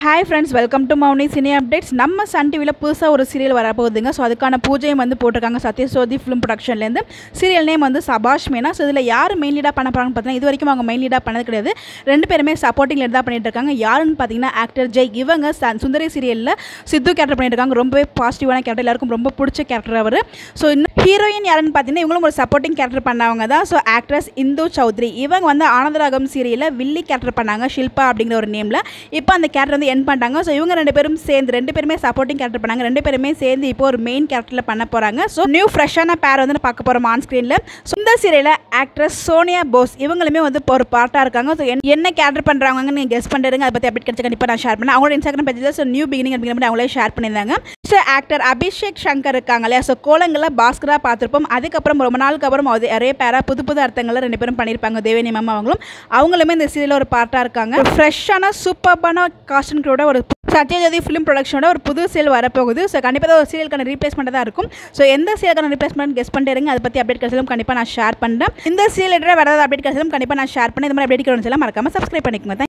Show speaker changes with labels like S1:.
S1: hi friends welcome to Mouni cine updates நம்ம Sun டிவியில் புதுசாக ஒரு சீரியல் வரப்போகுதுங்க ஸோ அதுக்கான பூஜையும் வந்து போட்டிருக்காங்க சத்யசோதி ஃபிலிம் ப்ரொடக்ஷன்லேருந்து சீரியல் நேம் வந்து சபாஷ் மீனா ஸோ இதில் யார் மெயின் லீடாக பண்ண போகிறாங்கன்னு பார்த்தீங்கன்னா இது வரைக்கும் அவங்க மெயின் லீடாக பண்ணது கிடையாது ரெண்டு பேருமே சப்போர்ட்டிங் லீட் தான் பண்ணிட்டு இருக்காங்க யாருன்னு பார்த்தீங்கன்னா ஆக்டர் ஜெய் இவங்க ச- சுந்தரி சீரியலில் சித்து கேரக்டர் பண்ணிட்டு இருக்காங்க ரொம்பவே பாசிட்டிவான கேரக்டர் எல்லாருக்கும் ரொம்ப பிடிச்ச கேரக்டர் அவர் ஸோ இன்னும் ஹீரோயின் யாருன்னு பார்த்தீங்கன்னா இவங்களும் ஒரு சப்போர்ட்டிங் கேரக்டர் பண்ணவங்க தான் ஸோ ஆக்ட்ரஸ் இந்து சௌத்ரி இவங்க வந்து ஆனந்தராகம் சீரியலில் வில்லி கேரக்டர் பண்ணாங்க ஷில்பா அப்படிங்கிற ஒரு நேமில் இப்போ அந்த கேரக்டர் வந்து என் பண்ணிட்டாங்க ஸோ இவங்க ரெண்டு பேரும் சேர்ந்து ரெண்டு பேருமே சப்போர்ட்டிங் கேரக்டர் பண்ணாங்க ரெண்டு பேருமே சேர்ந்து இப்போ ஒரு மெயின் கேரக்டரில் பண்ண போகிறாங்க ஸோ நியூ ஃப்ரெஷ்ஷான பேர் வந்து நான் பார்க்க போகிறோம் ஆன் ஸ்க்ரீனில் ஸோ இந்த சீரியலில் ஆக்ட்ரஸ் சோனியா போஸ் இவங்களுமே வந்து இப்போ ஒரு பார்ட்டாக இருக்காங்க ஸோ என்ன கேரக்டர் பண்ணுறாங்கன்னு நீங்கள் கெஸ் பண்ணிடுங்க அதை பற்றி அப்டேட் கிடைச்சா கண்டிப்பாக நான் ஷேர் பண்ணேன் அவங்களோட இன்ஸ்டாகிராம் பேஜில் ஸோ நியூ பிகினிங் அப்படிங்கிற மாதிரி அவங்களே ஷேர் பண்ணியிருந்தாங்க ஸோ ஆக்டர் அபிஷேக் சங்கர் இருக்காங்க இல்லையா ஸோ கோலங்களில் பாஸ்கரா பார்த்துருப்போம் அதுக்கப்புறம் ரொம்ப நாளுக்கு அப்புறம் அது நிறைய பேரா புது புது அர்த்தங்களை ரெண்டு பேரும் பண்ணியிருப்பாங்க தேவேனி மேம் அவங்களும் அவங்களுமே இந்த சீரியலில் ஒரு பார்ட்டாக இருக்காங்க ஃப்ரெஷ்ஷான சூப்பர்பான காஸ்டன் கூட ஒரு சத்யஜோதி ஃபிலிம் ப்ரொடக்ஷனோட ஒரு புது சீரியல் வரப்போகுது ஸோ கண்டிப்பாக ஒரு சீரியலுக்கான ரீப்ளேஸ்மெண்ட் தான் இருக்கும் ஸோ எந்த சீரியலுக்கான ரீப்ளேஸ்மெண்ட் கெஸ் பண்ணிட்டு இருங்க அதை பற்றி அப்டேட் கிடைச்சாலும் கண்டிப்பாக நான் ஷேர் பண்ணுறேன் இந்த சீரியல் வேறு ஏதாவது அப்டேட் கிடைச்சாலும் கண்டிப்பாக நான் ஷேர் பண்ணி இந்த மாதிரி அப்டேட் கிடைச்சாலும் மறக்காம சப்ஸ்கிரைப் பண்ணிக்கோங்க